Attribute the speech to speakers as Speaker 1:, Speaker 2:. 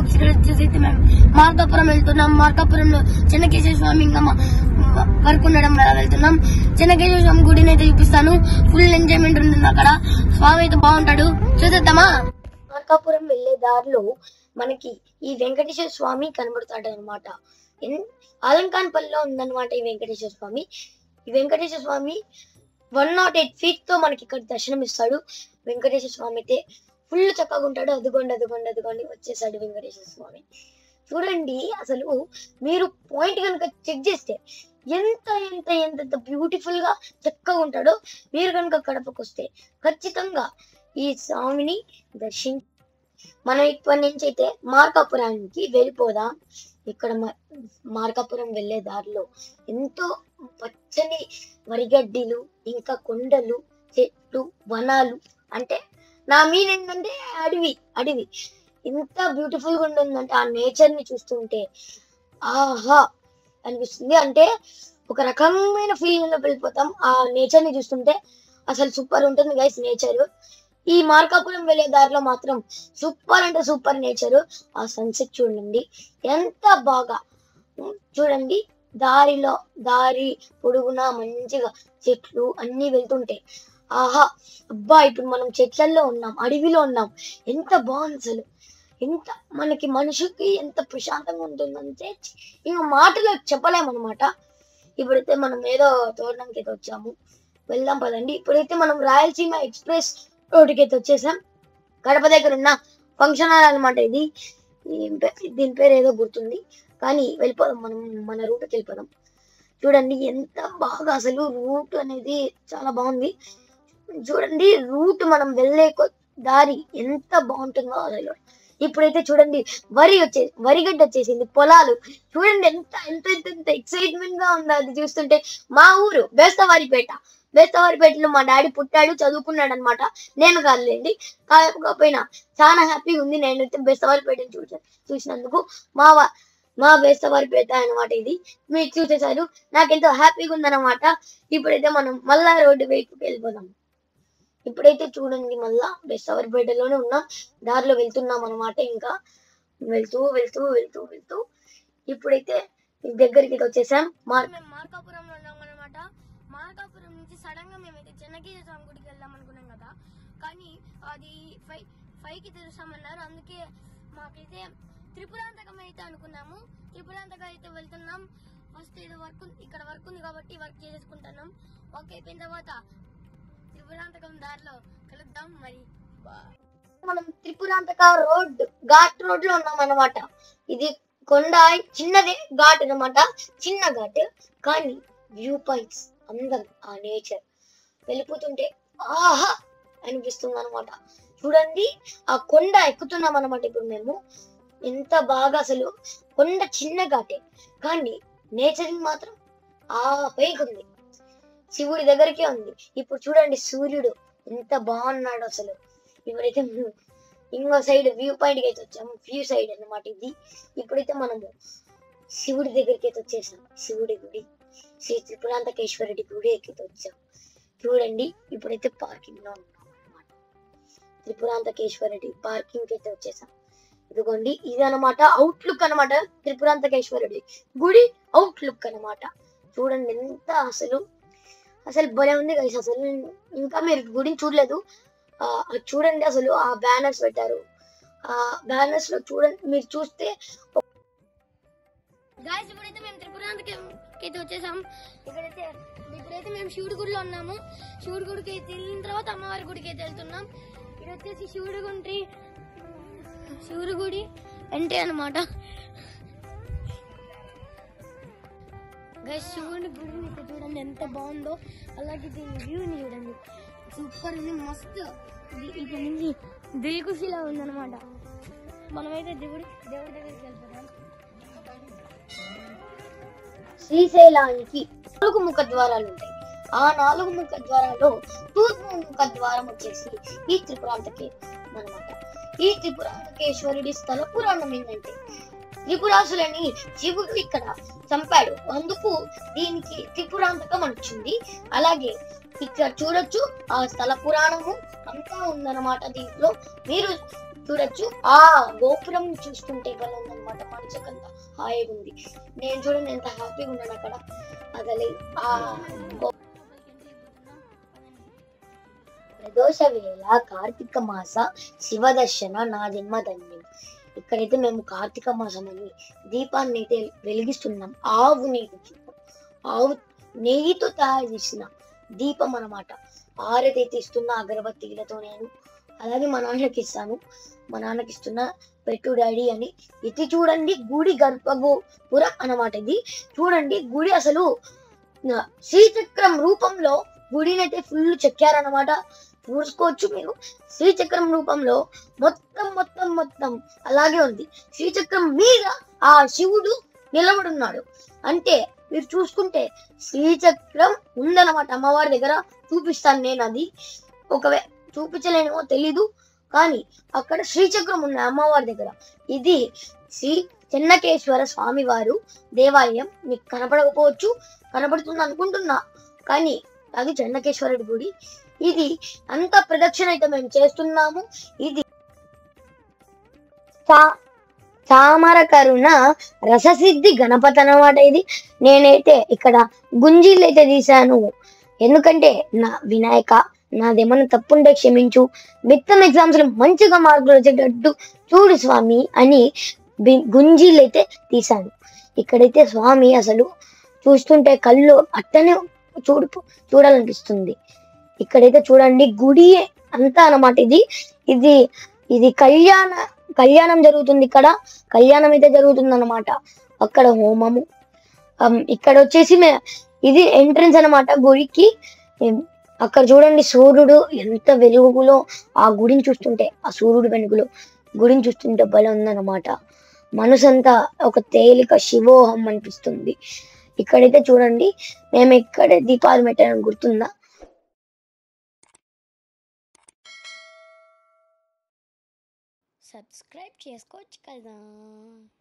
Speaker 1: Blogs వచ్చేసి అయితే మేము మార్కాపురం వెళ్తున్నాం మార్కాపురంలో చెన్నకేశ్వర స్వామి ఇంకా మా- వర్క్ ఉండడం వల్ల వెళ్తున్నాం చెన్నకేశ్వర స్వామి గుడిని అయితే చూపిస్తాను ఫుల్ ఎంజాయ్మెంట్ ఉంటుంది అక్కడ స్వామి అయితే బాగుంటాడు చూసేద్దామా మార్కాపురం వెళ్లే దారిలో మనకి ఈ వెంకటేశ్వర స్వామి కనబడతాడు అనమాట అలంకాన్పల్లిలో ఉందన్నమాట ఈ వెంకటేశ్వర స్వామి ఈ Venkateswara Swamy one naught eight feet తో మనకి ఇక్కడ దర్శనం ఇస్తాడు వెంకటేశ్వర స్వామి అయితే ఫుల్ చక్కగా ఉంటాడు అదిగోండి అదిగోండి అదిగోండి వచ్చేసాడు వెంకటేశ్వర స్వామి చూడండి అసలు మీరు పాయింట్ కనుక చెక్ చేస్తే ఎంత ఎంత ఎంత బ్యూటిఫుల్ గా చక్కగా ఉంటాడో మీరు కనుక కడపకు వస్తే ఖచ్చితంగా ఈ స్వామిని దర్శించి మనం ఇప్పటి నుంచి అయితే మార్కాపురానికి వెళ్ళిపోదాం ఇక్కడ మ- మార్కాపురం వెళ్ళే దారిలో ఎంతో పచ్చని వరిగడ్డిలు ఇంకా కొండలు చెట్లు వనాలు అంటే నా మీన్ ఏంటంటే అడవి అడవి ఇంత బ్యూటిఫుల్ గా ఉంటుందంటే ఆ నేచర్ ని చూస్తుంటే ఆహా అనిపిస్తుంది అంటే ఒక రకమైన ఫీలింగ్ లో వెళ్ళిపోతాం ఆ నేచర్ ని చూస్తుంటే అసలు సూపర్ ఉంటుంది గైస్ నేచర్ ఈ మార్కాపురం వెళ్ళే దారిలో మాత్రం సూపర్ అంటే సూపర్ నేచర్ ఆ సన్సెట్ చూడండి ఎంత బాగా ఉమ్, చూడండి దారిలో దారి పొడుగునా మంచిగా చెట్లు అన్ని వెళ్తుంటాయి ఆహా అబ్బా ఇప్పుడు మనం చెట్లల్లో ఉన్నాం అడవిలో ఉన్నాం ఎంత బాగుంది అసలు ఎంత మనకి మనిషికి ఎంత ప్రశాంతంగా ఉంటుందంటే ఇంకా మాటలో చెప్పలేమన్నమాట ఇప్పుడైతే మనం ఏదో తోరణంకి అయితే వచ్చాము వెళ్దాం పదండి ఇప్పుడైతే మనం రాయలసీమ ఎక్స్ప్రెస్ రోడ్డుకి అయితే వచ్చేసాం గడప దగ్గర ఉన్న ఫంక్షన్ హాల్ అనమాట ఇది ఈ పే- దీని పేరు ఏదో గుర్తుంది కానీ వెళ్ళిపోదాం మనం మన రూట్కి వెళ్ళిపోదాం చూడండి ఎంత బాగా అసలు రూట్ అనేది చాలా బాగుంది చూడండి రూట్ మనం వెళ్ళే కొ- దారి ఎంత బాగుంటుందో అసలు ఇప్పుడైతే చూడండి వరి వచ్చే వరిగడ్డ వచ్చేసింది పొలాలు చూడండి ఎంత ఎంత ఎంత ఎంత ఎక్సైట్మెంట్ గా ఉంది అది చూస్తుంటే మా ఊరు బేస్తవారిపేట బేస్తవారిపేటలో మా డాడీ పుట్టాడు చదువుకున్నాడు అనమాట నేను కాదులేండి కాకపోయినా చాలా హ్యాపీగా ఉంది నేనైతే బేస్తవారిపేట చూసా చూసినందుకు మా వా- మా బేస్తవారిపేట అన్నమాట ఇది మీరు చూసేసారు నాకెంతో హ్యాపీగా ఉందన్నమాట ఇప్పుడైతే మనం మళ్ళా రోడ్డు వైపుకి వెళ్ళిపోదాం ఇప్పుడైతే చూడండి మళ్ళా బెస్తవరిపేటలోనే ఉన్నాం దారిలో వెళ్తున్నాం అనమాట ఇంకా వెళ్తూ వెళ్తూ వెళ్తూ వెళ్తూ ఇప్పుడైతే దగ్గరికి అయితే వచ్చేసాం మార్ మార్కాపురంలో ఉన్నాం అనమాట మార్కాపురం నుంచి సడన్ గా మేమైతే చెన్నకేశ్వర స్వామి గుడికి వెళ్దాం అనుకున్నాం కదా కానీ అది ఫైవ్ ఫైవ్ కి తెరుస్తామన్నారు అందుకే మాకైతే త్రిపురాంతకం అయితే అనుకున్నాము త్రిపురాంతకం అయితే వెళ్తున్నాం ఫస్ట్ ఇది వర్క్ ఇక్కడ వర్క్ ఉంది కాబట్టి వర్క్ చేసుకుంటున్నాం వర్క్ అయిపోయిన తర్వాత త్రిపురాంతకం దారిలో కలుద్దాం మరి మనం త్రిపురాంతక రోడ్ ఘాట్ రోడ్ లో ఉన్నాం అన్నమాట ఇది కొండ చిన్నదే ఘాట్ అన్నమాట చిన్న ఘాట్ కానీ వ్యూ పాయింట్స్ అందం ఆ నేచర్ వెళ్ళిపోతుంటే ఆహా అనిపిస్తుంది అనమాట చూడండి ఆ కొండ ఎక్కుతున్నాం అనమాట ఇప్పుడు మేము ఎంత బాగా అసలు కొండ చిన్న ఘాటే కానీ నేచరింగ్ మాత్రం ఆ పైకి ఉంది శివుడి దగ్గరికే ఉంది ఇప్పుడు చూడండి సూర్యుడు ఎంత బాగున్నాడు అసలు ఇప్పుడైతే మేము ఇంకో సైడ్ వ్యూ పాయింట్ కి అయితే వచ్చాము వ్యూ సైడ్ అన్నమాట ఇది ఇప్పుడైతే మనము శివుడి దగ్గరికి అయితే వచ్చేసాం శివుడి గుడి శ్రీ త్రిపురాంతకేశ్వరుడి గుడి అయితే వచ్చాం చూడండి ఇప్పుడైతే పార్కింగ్ లో ఉన్నాం అన్నమాట త్రిపురాంతకేశ్వరుడి పార్కింగ్ కి అయితే వచ్చేసాం ఇదిగోండి ఇది అనమాట అవుట్లుక్ అనమాట త్రిపురాంతకేశ్వరుడి గుడి అవుట్లుక్ అన్నమాట చూడండి ఎంత అసలు అసలు భలే ఉంది కలిసి అసలు ఇంకా మీరు గుడిని చూడలేదు ఆ, అది చూడండి అసలు ఆ బ్యానర్స్ పెట్టారు ఆ బ్యానర్స్ లో చూడండి మీరు చూస్తే గాయస్ ఇప్పుడైతే మేము త్రిపురాంతకి అయితే వచ్చేసాం ఇక్కడైతే ఇప్పుడైతే మేము శివుడి గుడిలో ఉన్నాము శివుడి గుడికి అయితే వెళ్ళిన తర్వాత అమ్మవారి గుడికి అయితే వెళ్తున్నాం ఇది వచ్చేసి శివుడి గుంటి శివుడి గుడి అంటే అన్నమాట గైస్ శివుని గుడిని అయితే చూడండి ఎంత బాగుందో అలాగే దీని వ్యూని చూడండి సూపర్ ఉంది మస్తు ఇది- ఇక్కడ నుంచి దిల్ ఖుషిలా ఉందన్నమాట మనమైతే దేవుడి దేవుడి దగ్గరికి వెళ్ళిపోతాం శ్రీశైలానికి నాలుగు ముఖ ద్వారాలు ఉంటాయి ఆ నాలుగు ముఖ ద్వారాల్లో తూర్పు ముఖ ద్వారం వచ్చేసి ఈ త్రిపురాంతకే అనమాట ఈ త్రిపురాంతకేశ్వరుడి స్థల పురాణం ఏంటంటే త్రిపురాసులని శివుడు ఇక్కడ చంపాడు అందుకు దీనికి త్రిపురాంతకం అని వచ్చింది అలాగే ఇక్కడ చూడొచ్చు ఆ స్థల పురాణము అంతా ఉందన్నమాట దీంట్లో మీరు చూడొచ్చు ఆ గోపురం చూస్తుంటే భలే ఉందన్నమాట మనసుకంతా హాయిగా ఉంది నేను చూడండి ఎంత హ్యాపీగా ఉన్నాను అక్కడ అసలు ఆ గో- ప్రదోష వేళ కార్తీక మాస శివ దర్శన నా జన్మ ధన్యం ఇక్కడైతే మేము కార్తీక మాసం అని దీపాన్ని అయితే వెలిగిస్తున్నాం ఆవు నెయ్యి దీపం. ఆవు నెయ్యితో తయారు చేసిన దీపం అన్నమాట ఆరతి అయితే ఇస్తున్న అగరబత్తీలతో నేను అలాగే మా నాన్నకి ఇస్తాను మా నాన్నకి ఇస్తున్న పెట్టు డాడీ అని ఇది చూడండి గుడి గర్భగోపురం అన్నమాట ఇది చూడండి గుడి అసలు ఆ, శ్రీచక్రం రూపంలో గుడిని అయితే ఫుల్ చెక్కారన్నమాట చూసుకోవచ్చు మీరు శ్రీచక్రం రూపంలో మొత్తం మొత్తం మొత్తం అలాగే ఉంది శ్రీచక్రం మీద ఆ శివుడు నిలబడున్నాడు అంటే మీరు చూసుకుంటే శ్రీచక్రం ఉందన్నమాట అమ్మవారి దగ్గర చూపిస్తాను నేను అది ఒకవే చూపించలేనేమో తెలీదు కానీ అక్కడ శ్రీచక్రం ఉన్న అమ్మవారి దగ్గర ఇది శ్రీ చెన్నకేశ్వర స్వామి వారు దేవాలయం మీకు కనపడకపోవచ్చు కనపడుతుంది అనుకుంటున్నా కానీ అది చెన్నకేశ్వరుడి గుడి ఇది అంత ప్రదక్షిణ అయితే మేము చేస్తున్నాము ఇది చా- చామర కరుణ రససిద్ధి గణపతి అన్నమాట ఇది నేనైతే ఇక్కడ గుంజీలు అయితే తీశాను ఎందుకంటే నా వినాయక నాదేమన్నా తప్పుంటే క్షమించు మిత్తం ఎగ్జామ్స్ లో మంచిగా మార్కులు వచ్చేటట్టు చూడు స్వామి అని బి- గుంజీలు అయితే తీశాను ఇక్కడైతే స్వామి అసలు చూస్తుంటే కళ్ళు అట్టనే చూడు చూడాలనిపిస్తుంది ఇక్కడైతే చూడండి గుడి అంతా అన్నమాట ఇది ఇది ఇది కళ్యాణ కళ్యాణం జరుగుతుంది ఇక్కడ కళ్యాణం అయితే జరుగుతుంది అన్నమాట అక్కడ హోమము అమ్, ఇక్కడ వచ్చేసి మే- ఇది ఎంట్రన్స్ అన్నమాట గుడికి ఏం, అక్కడ చూడండి సూర్యుడు ఎంత వెలుగులో ఆ గుడిని చూస్తుంటే ఆ సూర్యుడు వెలుగులో గుడిని చూస్తుంటే భలే ఉందన్నమాట మనసంతా ఒక తేలిక శివోహం అనిపిస్తుంది ఇక్కడైతే చూడండి మేము ఇక్కడే దీపాలు పెట్టాలని గుర్తుందా
Speaker 2: సబ్స్క్రైబ్ చేసుకోవచ్చు కదా